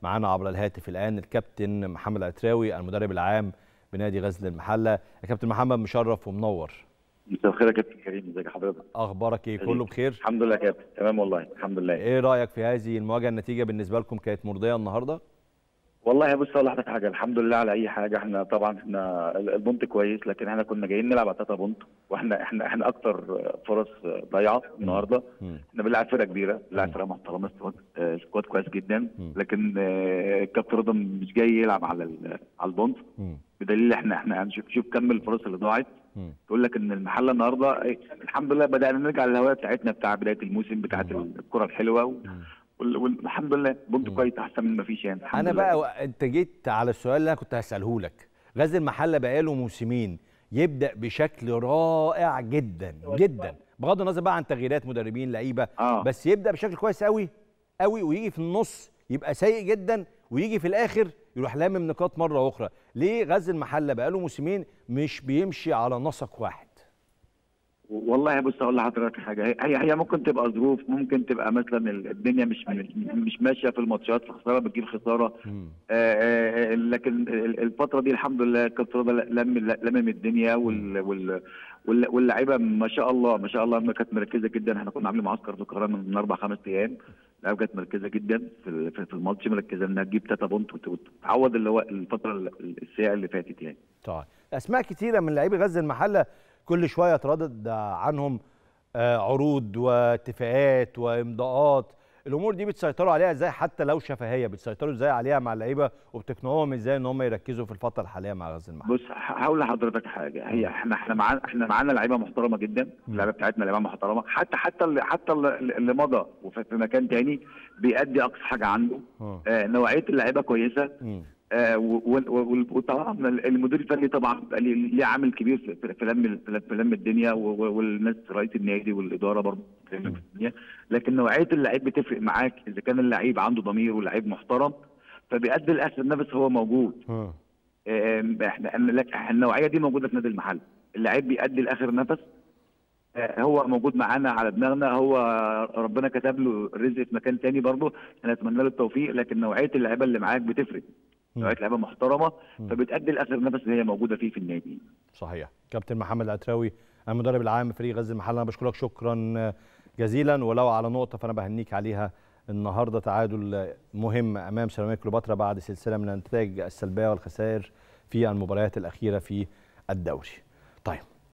معانا عبر الهاتف الان الكابتن محمد عتراوي المدرب العام بنادي غزل المحله يا كابتن محمد مشرف ومنور مساء الخير يا كابتن كريم ازيك حضرتك اخبارك ايه كله بخير الحمد لله يا كابتن تمام والله الحمد لله ايه رايك في هذه المواجهه النتيجه بالنسبه لكم كانت مرضيه النهارده والله بص اقول لحضرتك حاجه الحمد لله على اي حاجه احنا طبعا احنا البونت كويس لكن احنا كنا جايين نلعب على تلاته بونت واحنا احنا احنا اكتر فرص ضايعه النهارده احنا بنلعب فرقه كبيره بنلعب فرقه محترمه سكواد آه، سكواد كويس جدا لكن آه، الكابتن رضا مش جاي يلعب على ال- على البونت بدليل احنا احنا هنشوف شوف كم الفرص اللي ضاعت تقول لك ان المحله النهارده إيه، الحمد لله بدانا نرجع للهوايه بتاعتنا بتاع بدايه الموسم بتاعت الكره الحلوه و- وال- والحمد لله بونت كويس احسن من ما فيش يعني الحمد انا لله. بقى و- انت جيت على السؤال اللي انا كنت هساله لك غزل المحله بقاله موسمين يبدا بشكل رائع جدا جدا بغض النظر بقى عن تغييرات مدربين لعيبه آه. بس يبدا بشكل كويس قوي قوي ويجي في النص يبقى سيء جدا ويجي في الاخر يروح لامم نقاط مره اخرى ليه غزل المحله بقاله موسمين مش بيمشي على نسق واحد والله بص اقول لحضرتك حاجه هي هي هي ممكن تبقى ظروف ممكن تبقى مثلا الدنيا مش مش ماشيه في الماتشات فخساره بتجيب خساره آه، آه، لكن ال- الفتره دي الحمد لله كابتن رضا لم لمم الدنيا وال وال وال- واللعيبه ما شاء الله ما شاء الله ما كانت مركزه جدا احنا كنا عاملين معسكر في القاهره من اربع خمس ايام اللعيبه كانت مركزه جدا في ال- في في الماتش مركزه انها تجيب تاتا بونت وت- وتعوض اللي هو الفتره ال- السيئه اللي فاتت يعني طيب اسماء كتيره من لعيبه غزل المحله كل شويه تردد عنهم آه، عروض واتفاقات وامضاءات الامور دي بتسيطروا عليها ازاي حتى لو شفهيه بتسيطروا ازاي عليها مع اللعيبه وبتقنعوهم ازاي ان هم يركزوا في الفتره الحاليه مع غزل المحله بص ه- هقول لحضرتك حاجه هي احنا احنا معانا احنا معانا لعيبه محترمه جدا اللعيبه بتاعتنا لعيبه محترمه حتى حتى اللي حتى اللي اللي مضى وفي في مكان تاني بيأدي اقصى حاجه عنده آه. آه نوعيه اللعيبه كويسه مم. آه و- و- و- وطبعا المدير الفني طبعا بقى ليه ليه عامل كبير في في- في لم في لم الدنيا و- و- والناس رئيس النادي والاداره برضه في لم الدنيا لكن نوعيه اللعيب بتفرق معاك اذا كان اللعيب عنده ضمير ولعيب محترم فبيأدي لاخر نفس هو موجود آه. آم، احنا أنا لك النوعيه دي موجوده في نادي المحل اللعيب بيأدي لاخر نفس آه، هو موجود معانا على دماغنا هو ربنا كتب له رزق في مكان تاني برضه انا اتمنى له التوفيق لكن نوعيه اللعيبه اللي معاك بتفرق نوعيه لعيبه محترمه فبتأدي لاخر نفس اللي هي موجوده فيه في النادي صحيح كابتن محمد العتراوي المدرب العام لفريق غزل المحله انا بشكرك شكرا جزيلا ولو على نقطه فانا بهنيك عليها النهارده تعادل مهم امام سيراميكا كليوباترا بعد سلسله من النتائج السلبيه والخسائر في المباريات الاخيره في الدوري طيب